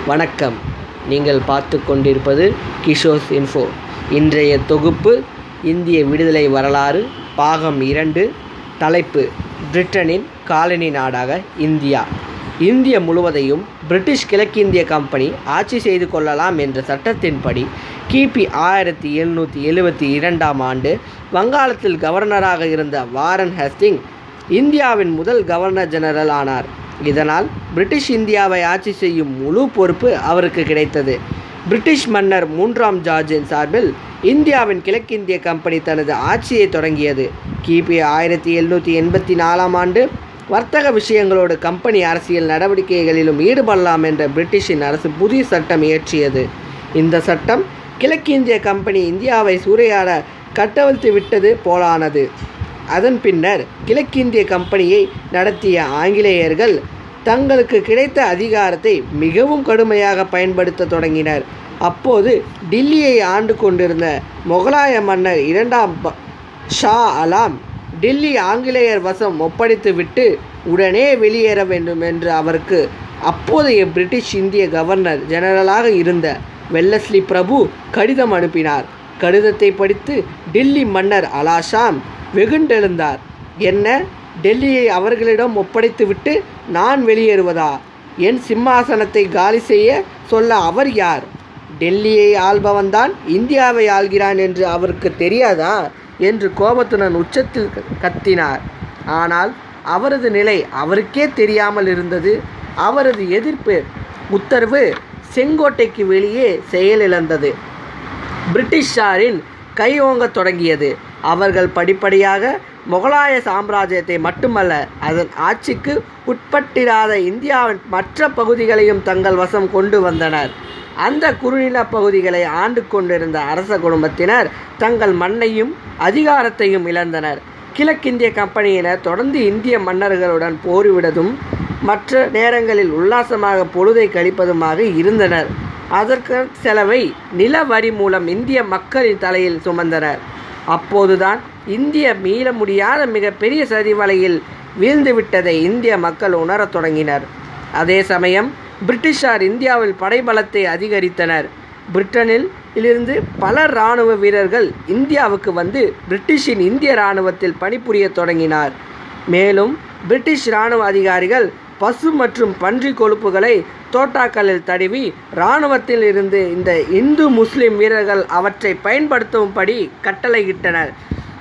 வணக்கம் நீங்கள் பார்த்து கொண்டிருப்பது கிஷோஸ் இன்ஃபோ இன்றைய தொகுப்பு இந்திய விடுதலை வரலாறு பாகம் இரண்டு தலைப்பு பிரிட்டனின் காலனி நாடாக இந்தியா இந்திய முழுவதையும் பிரிட்டிஷ் கிழக்கிந்திய கம்பெனி ஆட்சி செய்து கொள்ளலாம் என்ற சட்டத்தின்படி கிபி ஆயிரத்தி எழுநூற்றி எழுபத்தி இரண்டாம் ஆண்டு வங்காளத்தில் கவர்னராக இருந்த வாரன் ஹஸ்டிங் இந்தியாவின் முதல் கவர்னர் ஜெனரல் ஆனார் இதனால் பிரிட்டிஷ் இந்தியாவை ஆட்சி செய்யும் முழு பொறுப்பு அவருக்கு கிடைத்தது பிரிட்டிஷ் மன்னர் மூன்றாம் ஜார்ஜின் சார்பில் இந்தியாவின் கிழக்கிந்திய கம்பெனி தனது ஆட்சியை தொடங்கியது கிபி ஆயிரத்தி எழுநூற்றி எண்பத்தி நாலாம் ஆண்டு வர்த்தக விஷயங்களோடு கம்பெனி அரசியல் நடவடிக்கைகளிலும் ஈடுபடலாம் என்ற பிரிட்டிஷின் அரசு புதிய சட்டம் இயற்றியது இந்த சட்டம் கிழக்கிந்திய கம்பெனி இந்தியாவை சூறையாட கட்டவிழ்த்து விட்டது போலானது அதன் பின்னர் கிழக்கிந்திய கம்பெனியை நடத்திய ஆங்கிலேயர்கள் தங்களுக்கு கிடைத்த அதிகாரத்தை மிகவும் கடுமையாக பயன்படுத்த தொடங்கினர் அப்போது டில்லியை ஆண்டு கொண்டிருந்த முகலாய மன்னர் இரண்டாம் ப- ஷா அலாம் டில்லி ஆங்கிலேயர் வசம் ஒப்படைத்துவிட்டு உடனே வெளியேற வேண்டும் என்று அவருக்கு அப்போதைய பிரிட்டிஷ் இந்திய கவர்னர் ஜெனரலாக இருந்த வெல்லஸ்லி பிரபு கடிதம் அனுப்பினார் கடிதத்தை படித்து டில்லி மன்னர் அலாஷாம் வெகுண்டெழுந்தார் என்ன டெல்லியை அவர்களிடம் ஒப்படைத்துவிட்டு நான் வெளியேறுவதா என் சிம்மாசனத்தை காலி செய்ய சொல்ல அவர் யார் டெல்லியை ஆள்பவன்தான் இந்தியாவை ஆள்கிறான் என்று அவருக்கு தெரியாதா என்று கோபத்துடன் உச்சத்தில் க- கத்தினார் ஆனால் அவரது நிலை அவருக்கே தெரியாமல் இருந்தது அவரது எதிர்ப்பு உத்தரவு செங்கோட்டைக்கு வெளியே செயலிழந்தது பிரிட்டிஷாரின் கை ஓங்கத் தொடங்கியது அவர்கள் படிப்படியாக முகலாய சாம்ராஜ்யத்தை மட்டுமல்ல அதன் ஆட்சிக்கு உட்பட்டிராத இந்தியாவின் மற்ற பகுதிகளையும் தங்கள் வசம் கொண்டு வந்தனர் அந்த குறுநில பகுதிகளை ஆண்டு கொண்டிருந்த அரச குடும்பத்தினர் தங்கள் மண்ணையும் அதிகாரத்தையும் இழந்தனர் கிழக்கிந்திய கம்பெனியினர் தொடர்ந்து இந்திய மன்னர்களுடன் போரிடுவதும் மற்ற நேரங்களில் உல்லாசமாக பொழுதை கழிப்பதுமாக இருந்தனர் அதற்கு செலவை நில வரி மூலம் இந்திய மக்களின் தலையில் சுமந்தனர் அப்போதுதான் இந்திய மீள முடியாத மிகப்பெரிய சரிவலையில் வீழ்ந்துவிட்டதை இந்திய மக்கள் உணரத் தொடங்கினர் அதே சமயம் பிரிட்டிஷார் இந்தியாவில் படைபலத்தை அதிகரித்தனர் பிரிட்டனில் இருந்து பல இராணுவ வீரர்கள் இந்தியாவுக்கு வந்து பிரிட்டிஷின் இந்திய இராணுவத்தில் பணிபுரியத் தொடங்கினார் மேலும் பிரிட்டிஷ் இராணுவ அதிகாரிகள் பசு மற்றும் பன்றி கொழுப்புகளை தோட்டாக்களில் தடவி இராணுவத்தில் இருந்து இந்த இந்து முஸ்லிம் வீரர்கள் அவற்றை பயன்படுத்தும்படி கட்டளையிட்டனர்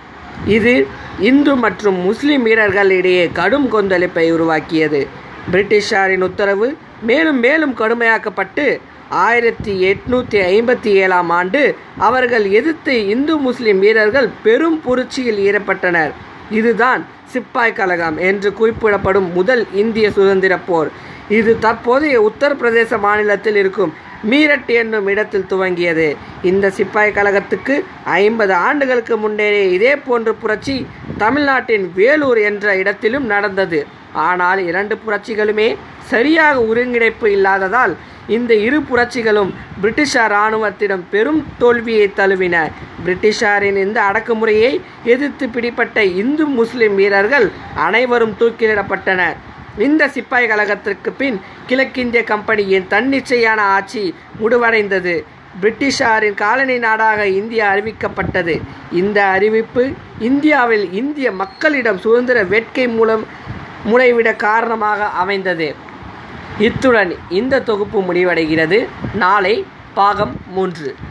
இது இந்து மற்றும் முஸ்லிம் வீரர்கள் இடையே கடும் கொந்தளிப்பை உருவாக்கியது பிரிட்டிஷாரின் உத்தரவு மேலும் மேலும் கடுமையாக்கப்பட்டு ஆயிரத்தி எட்நூற்றி ஐம்பத்தி ஏழாம் ஆண்டு அவர்கள் எதிர்த்து இந்து முஸ்லிம் வீரர்கள் பெரும் புரட்சியில் ஈடுபட்டனர் இதுதான் சிப்பாய் கழகம் என்று குறிப்பிடப்படும் முதல் இந்திய சுதந்திர போர் இது தற்போதைய உத்தரப்பிரதேச மாநிலத்தில் இருக்கும் மீரட் என்னும் இடத்தில் துவங்கியது இந்த சிப்பாய் கழகத்துக்கு ஐம்பது ஆண்டுகளுக்கு முன்னரே இதே போன்ற புரட்சி தமிழ்நாட்டின் வேலூர் என்ற இடத்திலும் நடந்தது ஆனால் இரண்டு புரட்சிகளுமே சரியாக ஒருங்கிணைப்பு இல்லாததால் இந்த இரு புரட்சிகளும் பிரிட்டிஷார் இராணுவத்திடம் பெரும் தோல்வியை தழுவின பிரிட்டிஷாரின் இந்த அடக்குமுறையை எதிர்த்து பிடிப்பட்ட இந்து முஸ்லிம் வீரர்கள் அனைவரும் தூக்கிலிடப்பட்டனர் இந்த சிப்பாய் கழகத்திற்கு பின் கிழக்கிந்திய கம்பெனியின் தன்னிச்சையான ஆட்சி முடிவடைந்தது பிரிட்டிஷாரின் காலனி நாடாக இந்தியா அறிவிக்கப்பட்டது இந்த அறிவிப்பு இந்தியாவில் இந்திய மக்களிடம் சுதந்திர வேட்கை மூலம் முறைவிட காரணமாக அமைந்தது இத்துடன் இந்த தொகுப்பு முடிவடைகிறது நாளை பாகம் மூன்று